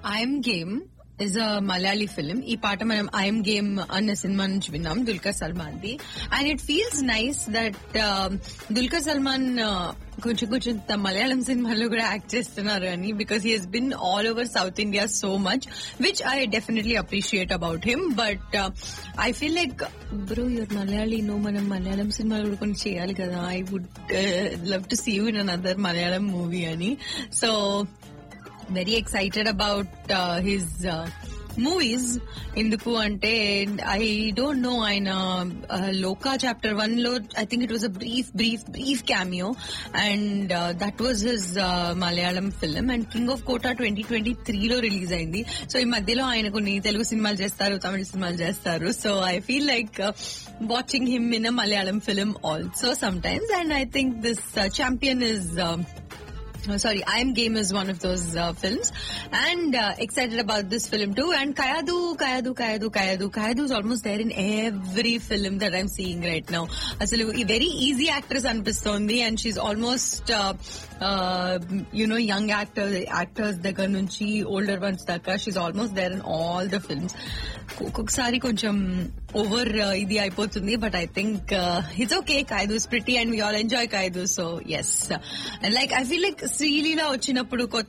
I'm game is a Malayali film ఈ పాట మనం ఐఎమ్ గేమ్ అన్న సినిమా నుంచి విన్నాం Dulquer Salmaan the and it feels nice that Dulquer Salmaan కొంచెం కొంచెం త- మలయాళం సినిమాల్లో కూడా యాక్ట్ చేస్తున్నారు అని because he he's been all over south India so much which I definitely appreciate about him but I feel like bro your Malayali నో మనం మలయాళం సినిమాలు కూడా కొన్ని చేయాలి కదా I would love to see you in another Malayalam movie అని so very excited about his movies ఎందుకు అంటే ఐ డోంట్ నో ఆయన లోకా చాప్టర్ వన్ లో I think it was a brief brief brief cameo and that was his Malayalam film and king of Kotha twenty twenty త్రీలో release అయింది so ఈ మధ్యలో ఆయన కొన్ని తెలుగు సినిమాలు చేస్తారు తమిళ సినిమాలు చేస్తారు so I feel like watching him in a Malayalam film also sometimes and I think this champion is Uh, sorry, I Am Game is one of those uh, films, and uh, excited about this film too. And Kayadu, Kayadu, Kayadu, Kayadu, Kayadu is almost there in every film that I'm seeing right now. అసలు ఈ very easy actress అనిపిస్తోంది and she's almost you know young actor actors దగ్గర నుంచి older ones దాకా she's almost there in all the films ఒక్కొక్కసారి కొంచెం over ఇది అయిపోతుంది but I think it's okay Kayadu is pretty and we all enjoy Kayadu so yes and like I feel like Sreeleela వచ్చినప్పుడు కొత్త